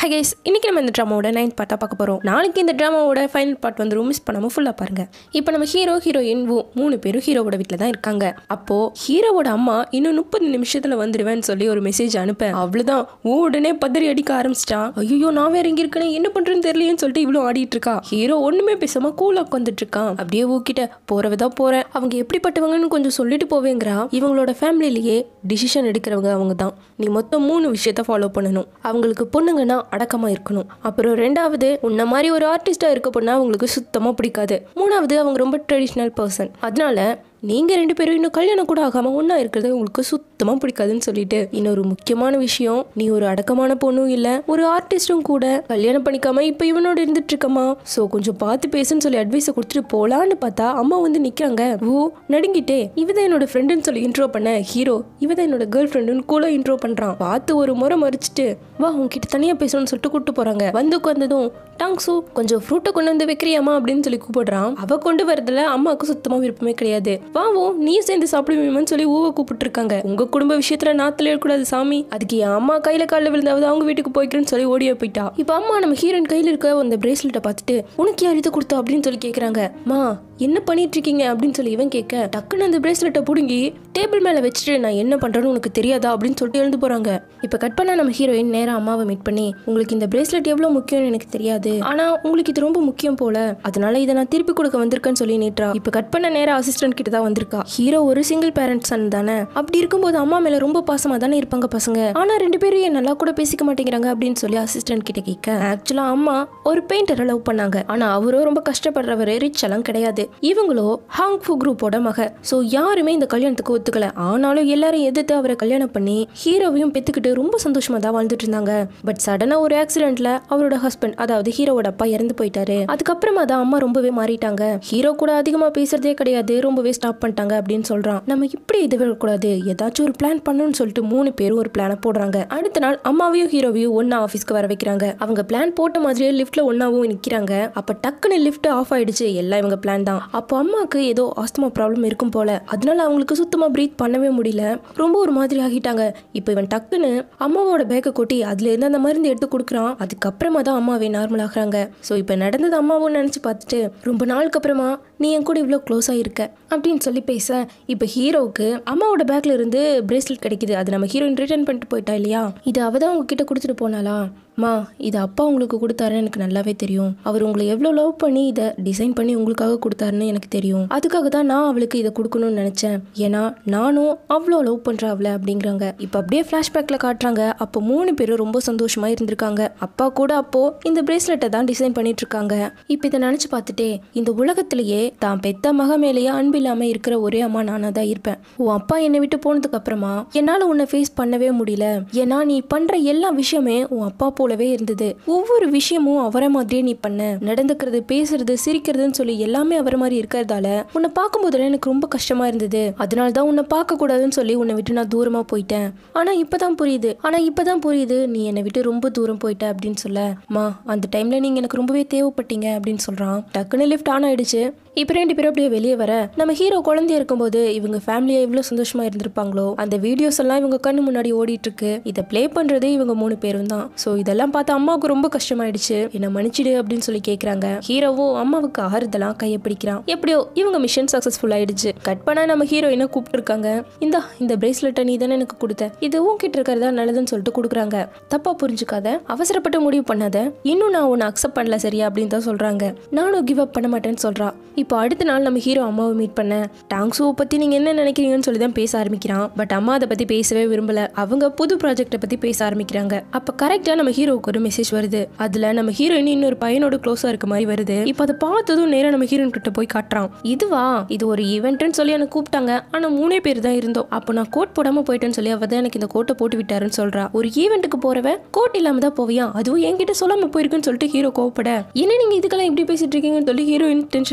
hi guys இன்னைக்கு நம்ம இந்த ட்ராமாவோட நைன் பார்ட்டா பார்க்க போகிறோம் நாளைக்கு இந்த ட்ராமாவோட ஃபைனல் பார்ட் வந்து மிஸ் பண்ணாமல் ஃபுல்லாக பாருங்க இப்போ நம்ம ஹீரோ ஹீரோயின் மூணு பேரும் ஹீரோவோட வீட்டில் தான் இருக்காங்க அப்போ ஹீரோவோட அம்மா இன்னும் முப்பது நிமிஷத்தில் வந்துடுவேன்னு சொல்லி ஒரு மெசேஜ் அனுப்ப அவ்வளோதான் உடனே பதறி அடிக்க ஆரம்பிச்சிட்டா ஐயோ நான் வேற எங்க இருக்கேன் என்ன பண்றேன்னு தெரியலையேன்னு சொல்லிட்டு இவ்வளோ ஆடிட்டு இருக்கா ஹீரோ ஒண்ணுமே பேசாம கூலா உட்காந்துட்டு இருக்கான் அப்படியே ஊக்கிட்ட போறவதான் போறேன் அவங்க எப்படிப்பட்டவங்கன்னு கொஞ்சம் சொல்லிட்டு போவேங்கிறா இவங்களோட ஃபேமிலிலேயே டிசிஷன் எடுக்கிறவங்க அவங்க தான் நீ மொத்தம் மூணு விஷயத்த ஃபாலோ பண்ணணும் அவங்களுக்கு பொண்ணுங்கன்னா அடக்கமா இருக்கணும் அப்புறம் ரெண்டாவது உன்ன மாதிரி ஒரு ஆர்டிஸ்டா இருக்க பொண்ணா அவங்களுக்கு சுத்தமா பிடிக்காது மூணாவது அவங்க ரொம்ப ட்ரெடிஷ்னல் பர்சன் அதனால நீங்க ரெண்டு பேரும் இன்னும் கல்யாணம் கூட ஆகாம ஒண்ணா இருக்கிறது உங்களுக்கு சுத்தமா பிடிக்காதுன்னு சொல்லிட்டு இன்னொரு முக்கியமான விஷயம் நீ ஒரு அடக்கமான பொண்ணும் இல்ல ஒரு ஆர்டிஸ்டும் கூட கல்யாணம் பண்ணிக்காம இப்ப இவனோட இருந்துட்டு இருக்கமா சோ கொஞ்சம் பார்த்து பேசுன்னு சொல்லி அட்வைஸ் கொடுத்துட்டு போலான்னு பார்த்தா அம்மா வந்து நிக்கிறாங்க ஓ நடுங்கிட்டே இவதான் என்னோட ஃப்ரெண்டுன்னு சொல்லி இன்ட்ரோ பண்ண ஹீரோ இவதான் என்னோட கேர்ள் ஃப்ரெண்டுன்னு கூட இன்ட்ரோ பண்றான் பார்த்து ஒரு முறை மறிச்சிட்டு வா உன்கிட்ட தனியா பேசணும்னு சொல்லிட்டு கூப்பிட்டு போறாங்க வந்து உட்காந்ததும் டாங்ஸு கொஞ்சம் ஃப்ரூட்டை கொண்டு வந்து வைக்கிறியாமா அப்படின்னு சொல்லி கூப்பிடுறான் அவ கொண்டு வரதுல அம்மாவுக்கு சுத்தமா விருப்பமே கிடையாது வாவோ நீ சேர்ந்து சாப்பிடுவீங்கன்னு சொல்லி ஊவை கூப்பிட்டு இருக்காங்க உங்க குடும்ப விஷயத்துல நான் தலையிடக்கூடாது சாமி அதுக்கு என் அம்மா கையில காலில் விழுந்தாவது அவங்க வீட்டுக்கு போய்க்கிறேன்னு சொல்லி ஓடியே போயிட்டா இப்ப அம்மா நம்ம ஹீரோயின் கையில இருக்க அந்த பிரேஸ்லெட்டை பார்த்துட்டு உனக்கு யார் இது கொடுத்தா அப்படின்னு சொல்லி கேக்குறாங்க மா என்ன பண்ணிட்டு இருக்கீங்க அப்படின்னு சொல்லி இவன் கேட்க டக்குன்னு அந்த பிரேஸ்லெட்டை புடுங்கி டேபிள் மேல வச்சுட்டு நான் என்ன பண்றேன்னு உனக்கு தெரியாதா அப்படின்னு சொல்லிட்டு எழுந்து போறாங்க இப்ப கட் பண்ணா நம்ம ஹீரோயின் நேரா அம்மாவை மீட் பண்ணி உங்களுக்கு இந்த பிரேஸ்லெட் எவ்வளவு முக்கியம்னு எனக்கு தெரியாது ஆனா உங்களுக்கு இது ரொம்ப முக்கியம் போல அதனால இதை நான் திருப்பி கொடுக்க வந்திருக்கேன்னு சொல்லி நீட்ரா இப்ப கட் பண்ண நேரா அசிஸ்டன்ட் கிட்ட தான் வந்திருக்கா ஹீரோ ஒரு சிங்கிள் பேரண்ட் சன் தானே அப்படி இருக்கும்போது அம்மா மேல ரொம்ப பாசமா தானே இருப்பாங்க பசங்க ஆனா ரெண்டு பேரும் ஏன் நல்லா கூட பேசிக்க மாட்டேங்கிறாங்க அப்படின்னு சொல்லி அசிஸ்டன்ட் கிட்ட கேட்க ஆக்சுவலா அம்மா ஒரு பெயிண்டரை லவ் பண்ணாங்க ஆனா அவரும் ரொம்ப கஷ்டப்படுறவர் ரிச் எல்லாம் கிடையாது இவங்களோ ஹாங் ஃபு குரூப்போட மக சோ யாருமே இந்த கல்யாணத்துக்கு ஒத்துக்கல ஆனாலும் எல்லாரும் எதிர்த்து அவரை கல்யாணம் பண்ணி ஹீரோவையும் பெத்துக்கிட்டு ரொம்ப சந்தோஷமா தான் வாழ்ந்துட்டு இருந்தாங்க பட் சடனா ஒரு ஆக்சிடென்ட்ல அவரோட ஹஸ்பண்ட் அதாவது ஹீரோவோட அப்பா இறந்து போயிட்டாரு அதுக்கப்புறமா தான் அம்மா ரொம்பவே மாறிட்டாங்க ஹீரோ கூட அதிகமா பேசுறதே கிடையாது ரொம்பவே ஸ்டாப் பண்ணிட்டாங்க அப்படின்னு சொல்றான் நம்ம இப்படி இது விடக்கூடாது ஏதாச்சும் ஒரு பிளான் பண்ணணும்னு சொல்லிட்டு மூணு பேரும் ஒரு பிளானை போடுறாங்க அடுத்த நாள் அம்மாவையும் ஹீரோவையும் ஒன்னா ஆஃபீஸ்க்கு வர வைக்கிறாங்க அவங்க பிளான் போட்ட மாதிரியே லிஃப்ட்ல ஒன்னாவும் நிக்கிறாங்க அப்ப டக்குன்னு லிஃப்ட் ஆஃப் ஆயிடுச்சு எல்லாம் இவங்க பிளான் தான் அப்போ அம்மாவுக்கு ஏதோ ஆஸ்துமா ப்ராப்ளம் இருக்கும் போல அதனால அவங்களுக்கு சுத்தமா ப்ரீத் பண்ணவே முடியல ரொம்ப ஒரு மாதிரி ஆகிட்டாங்க இப்போ இவன் டக்குன்னு அம்மாவோட பேக்கை கொட்டி அதுல இருந்து அந்த மருந்து எடுத்து கொடுக்குறான் அதுக்கப்புறமா தான் அம்மாவே நார்மல் ஆகுறாங்க ஸோ இப்போ நடந்தது அம்மாவும் நினச்சி பார்த்துட்டு ரொம்ப நாளுக்கு அப்புறமா நீ என் கூட இவ்வளோ க்ளோஸாக இருக்க அப்படின்னு சொல்லி பேச இப்போ ஹீரோவுக்கு அம்மாவோட பேக்ல இருந்து பிரேஸ்லெட் கிடைக்குது அது நம்ம ஹீரோயின் ரிட்டர்ன் பண்ணிட்டு போயிட்டா இல்லையா இது அவ தான் உங்ககிட்ட கொடுத்துட்டு போனாலா மா இது அப்பா உங்களுக்கு கொடுத்தாருன்னு எனக்கு நல்லாவே தெரியும் அவர் உங்களை எவ்வளோ லவ் பண்ணி இதை டிசைன் பண்ணி உங்களுக்காக கொடுத்தாருன்னு எனக்கு தெரியும் அதுக்காக தான் நான் அவளுக்கு இதை கொடுக்கணும்னு நினச்சேன் ஏன்னா நானும் அவ்வளோ லவ் பண்ணுறா அவளை அப்படிங்கிறாங்க இப்போ அப்படியே ஃப்ளாஷ்பேக்கில் காட்டுறாங்க அப்போ மூணு பேரும் ரொம்ப சந்தோஷமாக இருந்திருக்காங்க அப்பா கூட அப்போ இந்த பிரேஸ்லெட்டை தான் டிசைன் பண்ணிட்டு இருக்காங்க இப்போ இதை நினச்சி பார்த்துட்டே இந்த உலகத்திலேயே தான் பெத்த மக மேலேயே அன்பு இல்லாமல் இருக்கிற ஒரே அம்மா நானாக தான் இருப்பேன் உன் அப்பா என்னை விட்டு போனதுக்கு அப்புறமா என்னால் உன்னை ஃபேஸ் பண்ணவே முடியல ஏன்னா நீ பண்ணுற எல்லா விஷயமே உன் அப்பா போலவே இருந்தது ஒவ்வொரு விஷயமும் அவரை மாதிரியே நீ பண்ண நடந்துக்கிறது பேசுறது சிரிக்கிறதுன்னு சொல்லி எல்லாமே அவரை மாதிரி இருக்கிறதால உன்னை பார்க்கும்போதெல்லாம் எனக்கு ரொம்ப கஷ்டமா இருந்தது அதனால தான் உன்னை பார்க்க கூடாதுன்னு சொல்லி உன்னை விட்டு நான் தூரமா போயிட்டேன் ஆனா இப்பதான் புரியுது ஆனா இப்பதான் புரியுது நீ என்னை விட்டு ரொம்ப தூரம் போயிட்ட அப்படின்னு சொல்ல மா அந்த டைம்ல நீங்க எனக்கு ரொம்பவே தேவைப்பட்டீங்க அப்படின்னு சொல்றான் டக்குன்னு லிஃப்ட் ஆன் ஆயிடுச்சு இப்போ ரெண்டு பேரும் அப்படியே வெளியே வர நம்ம ஹீரோ குழந்தையா இருக்கும்போது இவங்க ஃபேமிலியா எவ்வளோ சந்தோஷமா இருந்திருப்பாங்களோ அந்த வீடியோஸ் எல்லாம் இவங்க கண்ணு முன்னாடி ஓடிட்டு இருக்கு இதை ப்ளே பண்றதே இவங்க மூணு பேரும் தான் ஸோ இதெல்லாம் பார்த்து அம்மாவுக்கு ரொம்ப கஷ்டமாயிடுச்சு என்ன மன்னிச்சிடு அப்படின்னு சொல்லி கேட்குறாங்க ஹீரோவும் அம்மாவுக்கு ஆறுதலாம் கையை பிடிக்கிறான் எப்படியோ இவங்க மிஷன் சக்ஸஸ்ஃபுல் ஆயிடுச்சு கட் பண்ணா நம்ம ஹீரோயினை கூப்பிட்டுருக்காங்க இந்தா இந்த பிரேஸ்லெட்டை நீ தானே எனக்கு கொடுத்த இது உன்கிட்ட இருக்கிறதா நல்லதுன்னு சொல்லிட்டு கொடுக்குறாங்க தப்பா புரிஞ்சுக்காத அவசரப்பட்டு முடிவு பண்ணாத இன்னும் நான் உன்னை அக்செப்ட் பண்ணல சரியா அப்படின்னு தான் சொல்றாங்க நானும் கிவ் அப் பண்ண மாட்டேன்னு சொல்றா இப்போ அடுத்த நாள் நம்ம ஹீரோ அம்மாவை மீட் பண்ண டாங்ஸுவை பத்தி நீங்க என்ன நினைக்கிறீங்கன்னு சொல்லி தான் பேச ஆரம்பிக்கிறான் பட் அம்மா அதை பத்தி பேசவே விரும்பல அவங்க புது ப்ராஜெக்ட்டை பத்தி பேச ஆரம்பிக்கிறாங்க அப்ப கரெக்டா நம்ம ஹீரோவுக்கு ஒரு மெசேஜ் வருது அதுல நம்ம ஹீரோயின் இன்னொரு பையனோட க்ளோஸா இருக்க மாதிரி வருது இப்போ அதை பார்த்ததும் நேரா நம்ம ஹீரோயின் கிட்ட போய் காட்டுறான் இதுவா இது ஒரு ஈவெண்ட்னு சொல்லி எனக்கு கூப்பிட்டாங்க ஆனா மூணே பேர் தான் இருந்தோம் அப்போ நான் கோட் போடாம போயிட்டேன்னு சொல்லி அவ தான் எனக்கு இந்த கோட்டை போட்டு விட்டாருன்னு சொல்றா ஒரு ஈவெண்ட்டுக்கு போறவ கோட் இல்லாம தான் போவியா அதுவும் என்கிட்ட சொல்லாம போயிருக்குன்னு சொல்லிட்டு ஹீரோ கோவப்பட என்ன நீங்க இதுக்கெல்லாம் இப்படி பேசிட்டு இருக்கீங்கன்னு சொல்லி ஹீரோயின் டென்ஷன் ஆகி போயிட்டா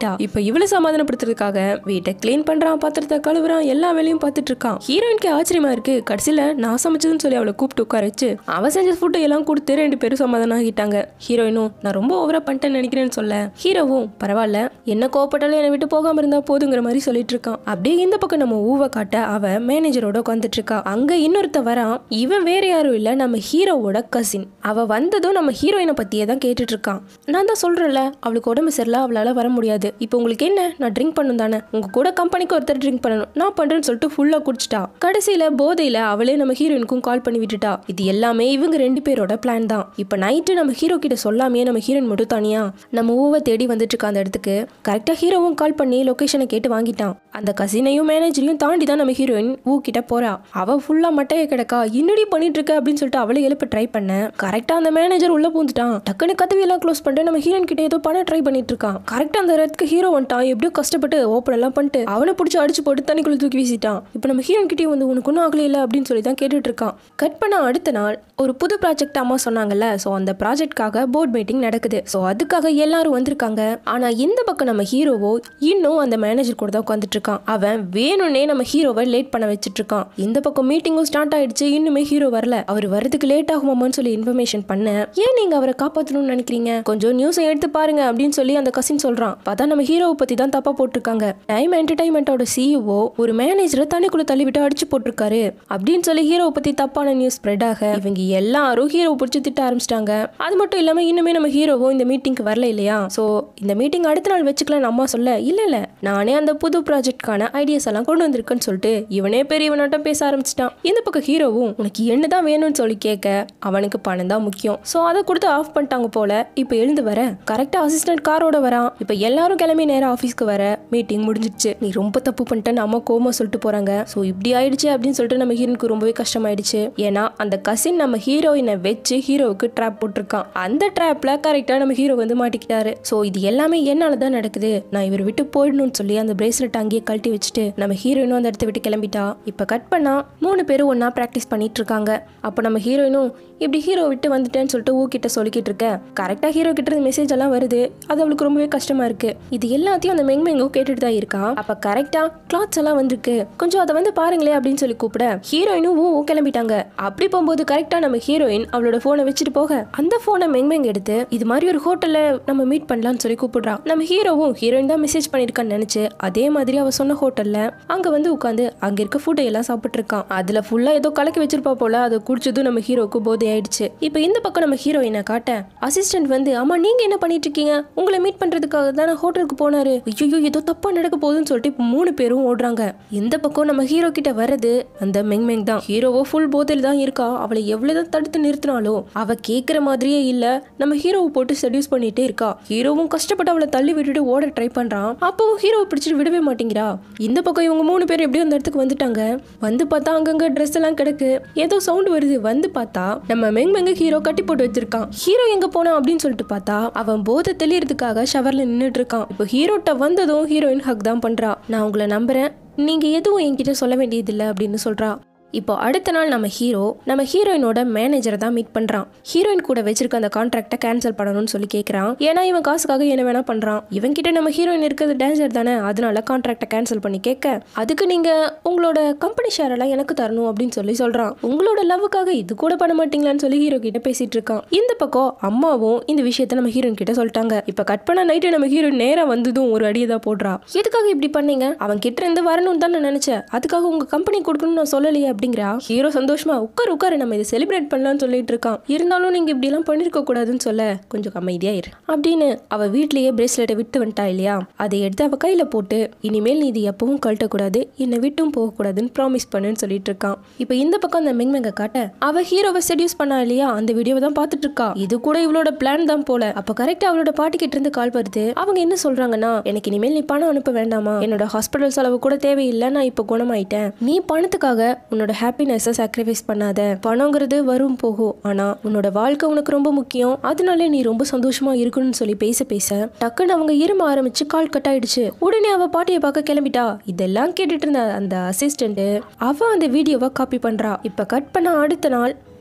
கிளம்பிட்டா இப்ப இவளை சமாதானப்படுத்துறதுக்காக வீட்டை க்ளீன் பண்றான் பாத்திரத்தை கழுவுறான் எல்லா வேலையும் பார்த்துட்டு இருக்கான் ஹீரோயினுக்கு ஆச்சரியமா இருக்கு கடைசியில நான் சமைச்சதுன்னு சொல்லி அவளை கூப்பிட்டு உட்கார வச்சு அவ செஞ்ச ஃபுட்டு எல்லாம் கொடுத்து ரெண்டு பேரும் சமாதானம் ஆகிட்டாங்க ஹீரோயினும் நான் ரொம்ப ஓவரா பண்ணிட்டேன்னு நினைக்கிறேன்னு சொல்ல ஹீரோவும் பரவாயில்ல என்ன கோவப்பட்டாலும் என்னை விட்டு போகாம இருந்தா போதுங்கிற மாதிரி சொல்லிட்டு இருக்கான் அப்படியே இந்த பக்கம் நம்ம ஊவை காட்ட அவ மேனேஜரோட உட்காந்துட்டு இருக்கா அங்க இன்னொருத்த வரான் இவன் வேற யாரும் இல்ல நம்ம ஹீரோவோட கசின் அவ வந்ததும் நம்ம ஹீரோயினை பத்தியே தான் கேட்டுட்டு இருக்கான் நான் தான் சொல்றேன்ல அவளுக்கு உடம்பு சரியில்லை அவளால வர முடியாது இப்போ உங்களுக்கு என்ன நான் ட்ரிங்க் பண்ணும் தானே உங்க கூட கம்பெனிக்கு ஒருத்தர் ட்ரிங்க் பண்ணணும் நான் பண்றேன்னு சொல்லிட்டு ஃபுல்லா குடிச்சிட்டா கடைசியில போதையில அவளே நம்ம ஹீரோயினுக்கும் கால் பண்ணி விட்டுட்டா இது எல்லாமே இவங்க ரெண்டு பேரோட பிளான் தான் இப்போ நைட்டு நம்ம ஹீரோ கிட்ட சொல்லாமே நம்ம ஹீரோயின் மட்டும் தனியா நம்ம ஊவை தேடி வந்துட்டு இருக்க அந்த இடத்துக்கு கரெக்டா ஹீரோவும் கால் பண்ணி லொகேஷனை கேட்டு வாங்கிட்டான் அந்த கசினையும் மேனேஜரையும் தாண்டி தான் நம்ம ஹீரோயின் ஊ கிட்ட போறா அவ ஃபுல்லா மட்டைய கிடக்கா இன்னடி பண்ணிட்டு இருக்க அப்படின்னு சொல்லிட்டு அவளை எழுப்ப ட்ரை பண்ண கரெக்டா அந்த மேனேஜர் உள்ள பூந்துட்டான் டக்குன்னு கதவியெல்லாம் க்ளோஸ் பண்ணிட்டு நம்ம ஹீரோயின் கிட்ட ஏதோ பண்ண ட்ரை பண்ணிட்டு இருக்கான் கரெக்டா அந்த இடத்துக்கு ஹீரோ வந்துட்டான் எப்படியோ கஷ்டப்பட்டு ஓப்பன் எல்லாம் பண்ணிட்டு அவனை பிடிச்சி அடிச்சு போட்டு தண்ணிக்குள்ள தூக்கி வீசிட்டான் இப்போ நம்ம ஹீரோயின் கிட்டே வந்து உனக்கு ஒன்றும் ஆகல இல்லை அப்படின்னு சொல்லி தான் கேட்டுட்டு இருக்கான் கட் பண்ண அடுத்த நாள் ஒரு புது ப்ராஜெக்ட் அம்மா சொன்னாங்கல்ல ஸோ அந்த ப்ராஜெக்ட்காக போர்ட் மீட்டிங் நடக்குது ஸோ அதுக்காக எல்லாரும் வந்திருக்காங்க ஆனா இந்த பக்கம் நம்ம ஹீரோவோ இன்னும் அந்த மேனேஜர் கூட தான் உட்காந்துட்டு இருக்கான் அவன் வேணும்னே நம்ம ஹீரோவை லேட் பண்ண வச்சுட்டு இருக்கான் இந்த பக்கம் மீட்டிங்கும் ஸ்டார்ட் ஆயிடுச்சு இன்னுமே ஹீரோ வரல அவர் வரதுக்கு லேட் ஆகுமாமான்னு சொல்லி இன்ஃபர்மேஷன் பண்ண ஏன் நீங்க அவரை காப்பாற்றணும்னு நினைக்கிறீங்க கொஞ்சம் நியூஸை எடுத்து பாருங்க அப்படின்னு சொல்லி அந்த கசின் சொல்றான் பார்த்தா நம்ம ஹீரோவை பத்தி தான் தப்பா போட்டிருக்காங்க டைம் என்டர்டைன்மெண்ட்டோட சிஇஓ ஒரு மேனேஜரை தண்ணிக்குள்ள தள்ளிவிட்டு அடிச்சு போட்டிருக்காரு அப்படின்னு சொல்லி ஹீரோவை பத்தி தப்பான நியூஸ் ஸ்ப்ரெட் ஆக இவங்க எல்லாரும் ஹீரோவை பிடிச்சி திட்ட ஆரம்பிச்சிட்டாங்க அது மட்டும் இல்லாம இன்னுமே நம்ம ஹீரோவும் இந்த மீட்டிங்க்கு வரல இல்லையா ஸோ இந்த மீட்டிங் அடுத்த நாள் வச்சுக்கலாம் அம்மா சொல்ல இல்ல இல்ல நானே அந்த புது ப்ராஜெக்ட்கான ஐடியாஸ் எல்லாம் கொண்டு வந்திருக்கேன்னு சொல்லிட்டு இவனே பெரியவனாட்டம் பேச ஆரம்பிச்சிட்டான் இந்த பக்கம் ஹீரோவும் உனக்கு என்னதான் வேணும்னு சொல்லி கேட்க அவனுக்கு பணம் தான் முக்கியம் ஸோ அதை கொடுத்து ஆஃப் பண்ணிட்டாங்க போல இப்போ எழுந்து வர கரெக்டா அசிஸ்டன்ட் காரோட வரான் இப்போ எல்லாரும் கிளம்பி நேரா ஆஃபீஸ்க்கு வர மீட்டிங் முடிஞ்சிடுச்சு நீ ரொம்ப தப்பு பண்ணிட்டேன்னு அம்மா கோமா சொல்லிட்டு போறாங்க ஸோ இப்படி ஆயிடுச்சு அப்படின்னு சொல்லிட்டு நம்ம ஹீரோனுக்கு ரொம்பவே கஷ்டமாயிடுச்சு ஏன்னா அந்த கசின் நம்ம ஹீரோயினை வச்சு ஹீரோவுக்கு ட்ராப் போட்டிருக்கான் அந்த ட்ராப்ல கரெக்டா நம்ம ஹீரோ வந்து மாட்டிக்கிட்டாரு ஸோ இது எல்லாமே என்னால தான் நடக்குது நான் இவர் விட்டு போயிடணும்னு சொல்லி அந்த பிரேஸ்லெட் அங்கேயே கழட்டி வச்சுட்டு நம்ம ஹீரோயினும் அந்த இடத்த விட்டு கிளம்பிட்டா இப்போ கட் பண்ணா மூணு பேரும் ஒண்ணா ப்ராக்டிஸ் பண்ணிட்டு இருக்காங்க அப்போ நம்ம ஹீரோயினும் இப்படி ஹீரோ விட்டு வந்துட்டேன்னு சொல்லிட்டு ஊ கிட்ட சொல்லிக்கிட்டு இருக்க கரெக்டா ஹீரோ கிட்ட இருந்து மெசேஜ் எல்லாம் வருது அது அவளுக்கு ரொம்பவே கஷ்டமா இருக்கு இது எல்லாத்தையும் அந்த மெங் மெங்கோ கேட்டுட்டு தான் இருக்கா அப்ப கரெக்டா கிளாத்ஸ் எல்லாம் வந்திருக்கு கொஞ்சம் அதை வந்து பாருங்களே அப்படின்னு சொல்லி கூப்பிட ஹீரோயினும் ஊ ஊ கிளம்பிட்டாங்க அப்படி போகும்போது கரெக்டா நம்ம ஹீரோயின் அவளோட போனை வச்சுட்டு போக அந்த போனை மெங் மெங் எடுத்து இது மாதிரி ஒரு ஹோட்டல்ல நம்ம மீட் பண்ணலாம்னு சொல்லி கூப்பிடுறா நம்ம ஹீரோவும் ஹீரோயின் தான் மெசேஜ் பண்ணிருக்கான்னு நினைச்சு அதே மாதிரி அவ சொன்ன ஹோட்டல்ல அங்க வந்து உட்காந்து அங்க இருக்க ஃபுட்டை எல்லாம் சாப்பிட்டு இருக்கான் அதுல ஃபுல்லா ஏதோ கலக்கி வச்சிருப்பா போல அதை குடிச்சதும் நம்ம ஹீரோக்கு போதை ஆயிடுச்சு இப்போ இந்த பக்கம் நம்ம ஹீரோயினை காட்ட அசிஸ்டன்ட் வந்து ஆமா நீங்க என்ன பண்ணிட்டு இருக்கீங்க உங்களை மீட் பண்றதுக்காக தானே ஹோட்டலுக்கு போனாரு ஐயோ ஏதோ தப்பா நடக்க போகுதுன்னு சொல்லிட்டு இப்போ மூணு பேரும் ஓடுறாங்க இந்த பக்கம் நம்ம ஹீரோ கிட்ட வர்றது அந்த மெங் மெங் தான் ஹீரோவோ ஃபுல் போதையில் தான் இருக்கா அவளை எவ்வளவுதான் தடுத்து நிறுத்தினாலும் அவ கேட்குற மாதிரியே இல்ல நம்ம ஹீரோவை போட்டு செடியூஸ் பண்ணிட்டே இருக்கா ஹீரோவும் கஷ்டப்பட்டு அவளை தள்ளி விட்டுட்டு ஓட ட்ரை பண்றான் அப்பவும் ஹீரோவை பிடிச்சிட்டு விடவே மாட்டேங்கிறா இந்த பக்கம் இவங்க மூணு பேர் எப்படியும் அந்த இடத்துக்கு வந்துட்டாங்க வந்து பார்த்தா அங்கங்க ட்ரெஸ் எல்லாம் கிடக்கு ஏதோ சவுண்ட் வருது வந்து பார்த்தா நம்ம மெங் மெங்க ஹீரோ கட்டி போட்டு வச்சிருக்கான் ஹீரோ எங்க போனா அப்படின்னு சொல்லிட்டு பார்த்தா அவன் போதை தெளியறதுக்காக ஷவர்ல நின்னுட்டு இருக்கான் இப்போ ஹீரோட்ட வந்ததும் ஹீரோயின் ஹக் தான் பண்றா நான் உங்களை நம்புறேன் நீங்க எதுவும் என்கிட்ட சொல்ல வேண்டியதில்லை அப்படின்னு சொல்றா இப்போ அடுத்த நாள் நம்ம ஹீரோ நம்ம ஹீரோயினோட மேனேஜரை தான் மீட் பண்றான் ஹீரோயின் கூட வச்சிருக்க அந்த கான்ட்ராக்டை கேன்சல் பண்ணணும்னு சொல்லி கேட்கறான் ஏன்னா இவன் காசுக்காக என்ன வேணா பண்றான் இவன் கிட்ட நம்ம ஹீரோயின் இருக்கிறது டேஞ்சர் தானே அதனால கான்ட்ராக்டை கேன்சல் பண்ணி கேட்க அதுக்கு நீங்க உங்களோட கம்பெனி ஷேர் எல்லாம் எனக்கு தரணும் அப்படின்னு சொல்லி சொல்றான் உங்களோட லவ்வுக்காக இது கூட பண்ண மாட்டீங்களான்னு சொல்லி ஹீரோ கிட்ட பேசிட்டு இருக்கான் இந்த பக்கம் அம்மாவும் இந்த விஷயத்த நம்ம ஹீரோயின் கிட்ட சொல்லிட்டாங்க இப்ப கட் பண்ண நைட்டு நம்ம ஹீரோயின் நேரா வந்ததும் ஒரு அடியை தான் போடுறா எதுக்காக இப்படி பண்ணீங்க அவன் கிட்ட இருந்து வரணும்னு தான் நான் நினைச்சேன் அதுக்காக உங்க கம்பெனி கொடுக்கணும்னு நான் சொல்லலையே அப்படிங்கிறா ஹீரோ சந்தோஷமா உட்காரு உட்காரு நம்ம இதை செலிப்ரேட் பண்ணலாம்னு சொல்லிட்டு இருக்கான் இருந்தாலும் நீங்க இப்படி எல்லாம் பண்ணிருக்க கூடாதுன்னு சொல்ல கொஞ்சம் அமைதியா இரு அப்படின்னு அவ வீட்லயே பிரேஸ்லெட்டை விட்டு வந்துட்டா இல்லையா அதை எடுத்து அவ கையில போட்டு இனிமேல் நீ இது எப்பவும் கழட்டக்கூடாது என்னை விட்டும் போகக்கூடாதுன்னு ப்ராமிஸ் பண்ணுன்னு சொல்லிட்டு இருக்கான் இப்போ இந்த பக்கம் அந்த மெங்மெங்க காட்ட அவ ஹீரோவை செடியூஸ் பண்ணா இல்லையா அந்த வீடியோவை தான் பார்த்துட்டு இருக்கா இது கூட இவளோட பிளான் தான் போல அப்ப கரெக்டா அவளோட பாட்டி கிட்ட இருந்து கால் வருது அவங்க என்ன சொல்றாங்கன்னா எனக்கு இனிமேல் நீ பணம் அனுப்ப வேண்டாமா என்னோட ஹாஸ்பிட்டல் செலவு கூட தேவையில்லை நான் இப்போ குணமாயிட்டேன் நீ பணத்துக்காக உன்னோட ஹாப்பினஸை சாக்ரிஃபைஸ் பண்ணாத பணங்கிறது வரும் போகும் ஆனா உன்னோட வாழ்க்கை உனக்கு ரொம்ப முக்கியம் அதனால நீ ரொம்ப சந்தோஷமா இருக்கணும்னு சொல்லி பேச பேச டக்குன்னு அவங்க இரும ஆரம்பிச்சு கால் கட் ஆயிடுச்சு உடனே அவ பாட்டியை பார்க்க கிளம்பிட்டா இதெல்லாம் கேட்டுட்டு இருந்த அந்த அசிஸ்டன்ட் அவ அந்த வீடியோவை காப்பி பண்றா இப்ப கட் பண்ண அடுத்த நாள்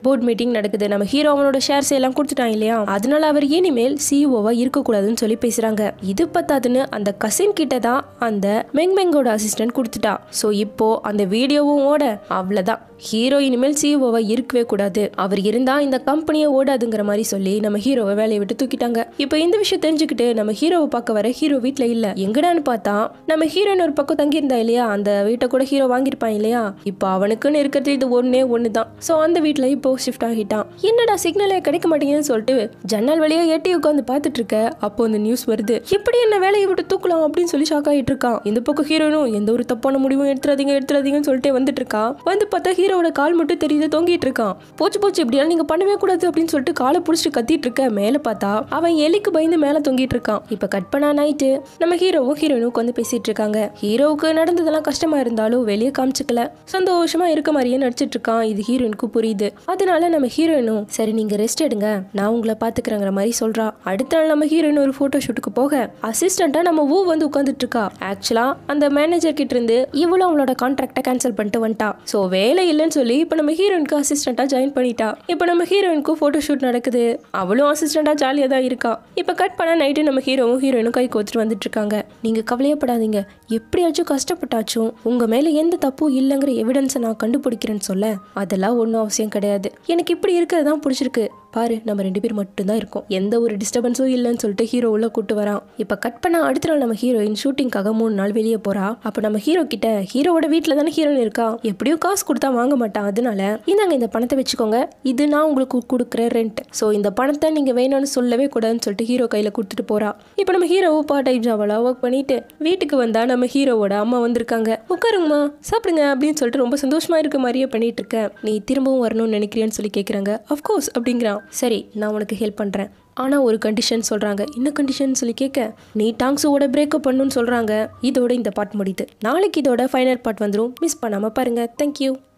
போர்ட் மீட்டிங் நடக்குது நம்ம ஹீரோ அவனோட ஷேர்ஸ் எல்லாம் கொடுத்துட்டான் இல்லையா அதனால அவர் இனிமேல் சிஇஓவா இருக்கக்கூடாதுன்னு சொல்லி பேசுறாங்க இது பத்தாதுன்னு அந்த கசின் கிட்ட தான் அந்த மெங் மெங்கோட அசிஸ்டன்ட் கொடுத்துட்டா ஸோ இப்போ அந்த வீடியோவும் ஓட அவ்வளோதான் ஹீரோ இனிமேல் சிஇஓவா இருக்கவே கூடாது அவர் இருந்தா இந்த கம்பெனியை ஓடாதுங்கிற மாதிரி சொல்லி நம்ம ஹீரோவை வேலையை விட்டு தூக்கிட்டாங்க இப்போ இந்த விஷயம் தெரிஞ்சுக்கிட்டு நம்ம ஹீரோவை பார்க்க வர ஹீரோ வீட்டில் இல்ல எங்கடான்னு பார்த்தா நம்ம ஹீரோயின் ஒரு பக்கம் தங்கியிருந்தா இல்லையா அந்த வீட்டை கூட ஹீரோ வாங்கியிருப்பான் இல்லையா இப்போ அவனுக்குன்னு இருக்கிறது இது ஒன்னே ஒன்று தான் ஸோ அந்த வீட்டில் இப்போ ஷிஃப்ட் ஆகிட்டான் என்னடா சிக்னலே கிடைக்க மாட்டேங்குதுன்னு சொல்லிட்டு ஜன்னல் வழியா எட்டி உட்காந்து பார்த்துட்டு இருக்க அப்போ அந்த நியூஸ் வருது எப்படி என்ன வேலையை விட்டு தூக்கலாம் அப்படின்னு சொல்லி ஷாக் ஆகிட்டு இருக்கான் இந்த பக்கம் ஹீரோனும் எந்த ஒரு தப்பான முடிவும் எடுத்துறாதீங்க எடுத்துறாதீங்கன்னு சொல்லிட்டு வந்துட்டு இருக்கா வந்து பார்த்தா ஹீரோவோட கால் மட்டும் தெரியுது தொங்கிட்டு இருக்கான் போச்சு போச்சு இப்படியெல்லாம் நீங்க பண்ணவே கூடாது அப்படின்னு சொல்லிட்டு காலை பிடிச்சிட்டு கத்திட்டு இருக்க மேல பார்த்தா அவன் எலிக்கு பயந்து மேல தொங்கிட்டு இருக்கான் இப்ப கட் பண்ணா நைட்டு நம்ம ஹீரோவும் ஹீரோயினும் உட்காந்து பேசிட்டு இருக்காங்க ஹீரோவுக்கு நடந்ததெல்லாம் கஷ்டமா இருந்தாலும் வெளியே காமிச்சுக்கல சந்தோஷமா இருக்க மாதிரியே நடிச்சிட்டு இருக்கான் இது ஹீரோயினுக்கு புரியுது அதனால நம்ம ஹீரோயினும் சரி நீங்க ரெஸ்ட் எடுங்க நான் உங்களை பாத்துக்கிறேங்கிற மாதிரி சொல்றா அடுத்த நாள் நம்ம ஹீரோயின் ஒரு போட்டோ ஷூட்டுக்கு போக அசிஸ்டண்டா நம்ம ஊ வந்து உட்காந்துட்டு இருக்கா ஆக்சுவலா அந்த மேனேஜர் கிட்ட இருந்து இவளும் அவளோட கான்ட்ராக்டை கேன்சல் பண்ணிட்டு வந்துட்டா ஸோ வேலை இல்லைன்னு சொல்லி இப்போ நம்ம ஹீரோயினுக்கு அசிஸ்டண்டா ஜாயின் பண்ணிட்டா இப்போ நம்ம ஹீரோயினுக்கும் ஃபோட்டோ ஷூட் நடக்குது அவளும் அசிஸ்டண்டா ஜாலியாக தான் இருக்கா இப்போ கட் பண்ண நைட்டு நம்ம ஹீரோவும் ஹீரோயினும் கை கோத்துட்டு வந்துட்டு இருக்காங்க நீங்க கவலையப்படாதீங்க எப்படியாச்சும் கஷ்டப்பட்டாச்சும் உங்க மேல எந்த தப்பும் இல்லைங்கிற எவிடன்ஸை நான் கண்டுபிடிக்கிறேன்னு சொல்ல அதெல்லாம் ஒன்றும் அவசியம் கிடையாது எனக்கு இப்படி இருக்கிறது தான் பிடிச்சிருக்கு பாரு நம்ம ரெண்டு பேர் மட்டும்தான் இருக்கோம் எந்த ஒரு டிஸ்டர்பன்ஸும் இல்லைன்னு சொல்லிட்டு ஹீரோ உள்ள கூட்டு வரான் இப்போ கட் பண்ண அடுத்த நாள் நம்ம ஹீரோயின் ஷூட்டிங்காக மூணு நாள் வெளியே போறா அப்போ நம்ம ஹீரோ கிட்ட ஹீரோவோட வீட்டில் தானே ஹீரோயின் இருக்கா எப்படியும் காசு கொடுத்தா வாங்க மாட்டான் அதனால இந்தாங்க இந்த பணத்தை வச்சுக்கோங்க இது நான் உங்களுக்கு கொடுக்குற ரெண்ட் ஸோ இந்த பணத்தை நீங்க வேணும்னு சொல்லவே கூடாதுன்னு சொல்லிட்டு ஹீரோ கையில கொடுத்துட்டு போறா இப்போ நம்ம ஹீரோவும் பார்ட் டைம் ஜாவலா ஒர்க் பண்ணிட்டு வீட்டுக்கு வந்தா நம்ம ஹீரோவோட அம்மா வந்திருக்காங்க உட்காருங்கம்மா சாப்பிடுங்க அப்படின்னு சொல்லிட்டு ரொம்ப சந்தோஷமா இருக்க மாதிரியே பண்ணிட்டு இருக்க நீ திரும்பவும் வரணும்னு நினைக்கிறியான்னு சொல்லி கேட்குறாங்க அஃப்கோர்ஸ் அப்படிங்கிறான் சரி நான் உனக்கு ஹெல்ப் பண்ணுறேன் ஆனால் ஒரு கண்டிஷன் சொல்கிறாங்க என்ன கண்டிஷன் சொல்லி கேட்க நீ டாங்ஸோட பிரேக்கப் பண்ணுன்னு சொல்கிறாங்க இதோட இந்த பாட் முடியுது நாளைக்கு இதோட ஃபைனல் பார்ட் வந்துடும் மிஸ் பண்ணாமல் பாருங்கள் தேங்க்யூ